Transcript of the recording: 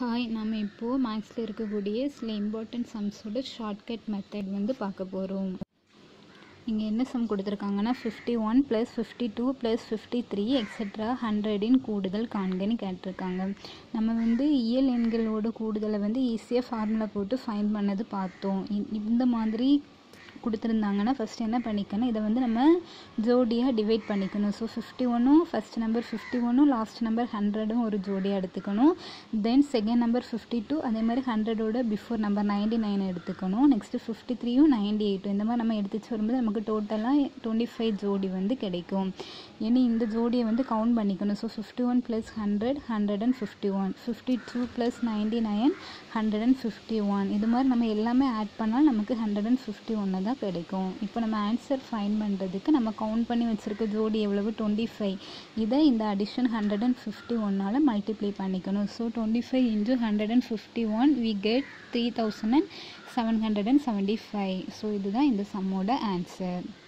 hi நம்ம இப்போது மேக்ஸில் இருக்கக்கூடிய சில இம்பார்ட்டன்ட் சம்ஸோட ஷார்ட்கட் மெத்தட் வந்து பார்க்க போகிறோம் இங்கே என்ன சம் கொடுத்துருக்காங்கன்னா fifty one plus fifty two plus fifty three extra ஹண்ட்ரடின் கூடுதல் காண்கன்னு கேட்டிருக்காங்க நம்ம வந்து இயல் எண்களோட கூடுதலை வந்து ஈஸியாக ஃபார்முலா போட்டு ஃபைன் பண்ணது பார்த்தோம் இ- இந்த மாதிரி கொடுத்துருந்தாங்கன்னா ஃபஸ்ட் என்ன பண்ணிக்கணும் இதை வந்து நம்ம ஜோடியாக டிவைட் பண்ணிக்கணும் ஸோ ஃபிஃப்டி ஒன்னும் ஃபஸ்ட் நம்பர் ஃபிஃப்டி ஒன்னும் லாஸ்ட் நம்பர் ஹண்ட்ரடும் ஒரு ஜோடியாக எடுத்துக்கணும் then second number fifty two அதே மாதிரி ஹண்ட்ரடோட பிஃபோர் நம்பர் நைன்டி நைன் எடுத்துக்கணும் நெக்ஸ்ட்டு ஃபிஃப்டி த்ரீயும் நைன்டி எயிட்டும் இந்த மாதிரி நம்ம எடுத்துச்சு வரும்போது நமக்கு டோட்டலாக டுவெண்ட்டி ஃபைவ் ஜோடி வந்து கிடைக்கும் இனி இந்த ஜோடியை வந்து கவுண்ட் பண்ணிக்கணும் so fifty one plus hundred hundred and fifty one fifty two plus ninety nine hundred and fifty one இது மாதிரி நம்ம எல்லாமே ஆட் பண்ணால் நமக்கு ஹண்ட்ரட் அண்ட் ஃபிஃப்டி ஒன்று தான் கிடைக்கும் இப்போ நம்ம ஆன்சர் ஃபைன் பண்ணுறதுக்கு நம்ம கவுண்ட் பண்ணி வச்சுருக்க ஜோடி எவ்வளவு டுவெண்ட்டி ஃபைவ் இதை இந்த அடிஷன் ஹண்ட்ரட் அண்ட் ஃபிஃப்டி ஒன்னால் மல்டிப்ளை பண்ணிக்கணும் so twenty five into hundred and fifty one we get three thousand and seven hundred and seventy five so இதுதான் இந்த சம்மோட ஆன்சர்